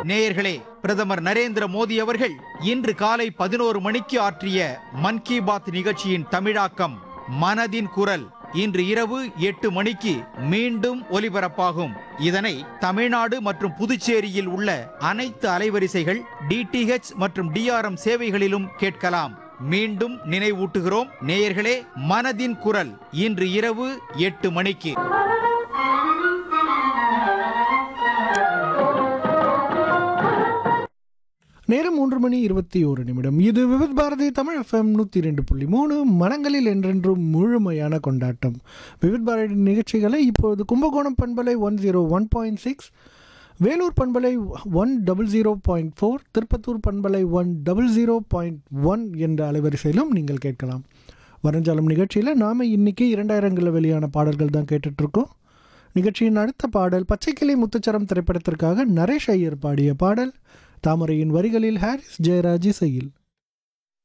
நேயர்களே பிரதமர் நரேந்திர மோடி அவர்கள் இன்று காலை பதினோரு மணிக்கு ஆற்றிய மன் கி பாத் நிகழ்ச்சியின் தமிழாக்கம் மனதின் குரல் இன்று இரவு எட்டு மணிக்கு மீண்டும் ஒலிபரப்பாகும் இதனை தமிழ்நாடு மற்றும் புதுச்சேரியில் உள்ள அனைத்து அலைவரிசைகள் டிடிஹெச் மற்றும் டிஆர்எம் சேவைகளிலும் கேட்கலாம் மீண்டும் நினைவூட்டுகிறோம் நேயர்களே மனதின் குரல் இன்று இரவு எட்டு மணிக்கு நேரம் மூன்று மணி இருபத்தி ஒரு நிமிடம் இது விவித் பாரதி தமிழ் எஃப்எம் நூற்றி ரெண்டு புள்ளி மூணு மனங்களில் என்றென்றும் முழுமையான கொண்டாட்டம் விவித் பாரதி நிகழ்ச்சிகளை இப்போது கும்பகோணம் பண்பலை one zero one point six Vellore பண்பலை one double zero point four Tirupattur பண்பலை one double zero point one என்ற அலைவரிசையிலும் நீங்கள் கேட்கலாம் வரைஞ்சாலும் நிகழ்ச்சியில் நாம் இன்னைக்கு இரண்டாயிரங்களில் வெளியான பாடல்கள் தான் கேட்டுட்ருக்கோம் நிகழ்ச்சியின் அடுத்த பாடல் பச்சைக்கிளி முத்துச்சரம் திரைப்படத்திற்காக நரேஷ் ஐயர் பாடிய பாடல் தாமரையின் வரிகளில் ஹாரிஸ் ஜெயராஜ் இசையில்